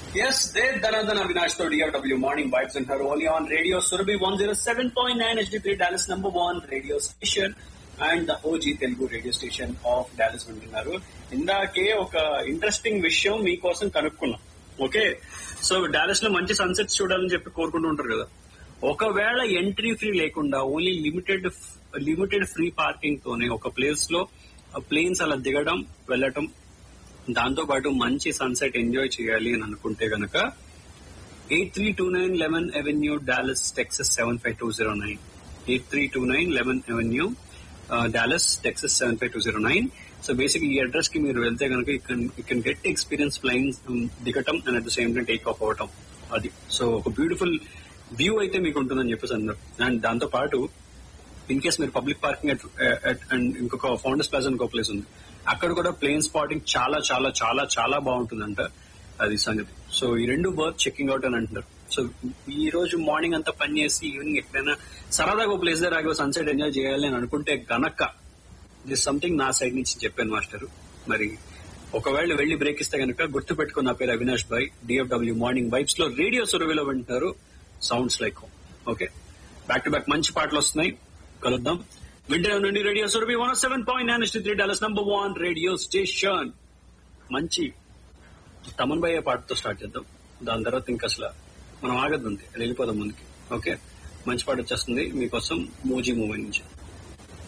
Yes, Dev Dhanadhan Avinash to DFW Morning Vibes and her only on Radio Surabhi 107.9 HD3 Dallas number one radio station and the OG Telugu radio station of Dallas వింటున్నారు ఇందాకే ఒక interesting విషయం మీకోసం కనుక్కున్నాం okay so Dallas లో మంచి sunsets చూడాలని చెప్పి కోరుకుంటూ ఉంటారు కదా ఒకవేళ ఎంట్రీ ఫ్రీ లేకుండా only limited limited free parking తోనే ఒక ప్లేస్ లో ప్లేన్స్ అలా దిగడం వెళ్ళటం దాంతో పాటు మంచి సన్సెట్ ఎంజాయ్ చేయాలి అని అనుకుంటే గనక eight three two nine eleven avenue Dallas Texas seven five two zero nine eight three two nine eleven avenue Dallas Texas seven five two zero nine so basic ఈ అడ్రస్ కి మీరు వెళ్తే కనుక you can get experience flying దిగటం and at the same time take off అవటం అది so ఒక beautiful view అయితే మీకు ఉంటుందని చెప్పేసి అన్నారు అండ్ దాంతో పాటు ఇన్ కేస్ మీరు పబ్లిక్ పార్కింగ్ అండ్ ఇంకొక ఫౌండర్స్ ప్లాజా ఇంకో ప్లేస్ ఉంది అక్కడ కూడా ప్లేన్ స్పాటింగ్ చాలా చాలా చాలా చాలా బాగుంటుందంట అది సంగతి సో ఈ రెండు వర్క్ చెక్కింగ్ అవుట్ అని అంటున్నారు సో ఈ రోజు మార్నింగ్ అంతా పని చేసి ఈవినింగ్ ఎక్కడైనా సరదాగా ఒక ప్లేస్ దగ్గర ఆగి సన్సెట్ ఎంజాయ్ చేయాలి అని అనుకుంటే గనక దిస్ సంథింగ్ నా సైడ్ నుంచి చెప్పాను మాస్టర్ మరి ఒకవేళ వెళ్లి బ్రేక్ ఇస్తే కనుక గుర్తు పెట్టుకున్న నా పేరు అవినాష్ భాయ్ డిఎఫ్డబ్ల్యూ మార్నింగ్ వైబ్స్ లో రేడియో సురవిలో వింటున్నారు sounds like okay back to back మంచి పాటలు వస్తున్నాయి కలుద్దాం వింటర్ నుండి radio Surabhi one seven point nine three Dallas number one radio station మంచి తమన్ భయ్య పాటతో స్టార్ట్ చేద్దాం దాని తర్వాత ఇంకా అసలు మనం ఆగద్దు అంతే వెళ్ళిపోదాం ముందుకి ఓకే మంచి పాట వచ్చేస్తుంది మీకోసం మూజీ మూవీ నుంచి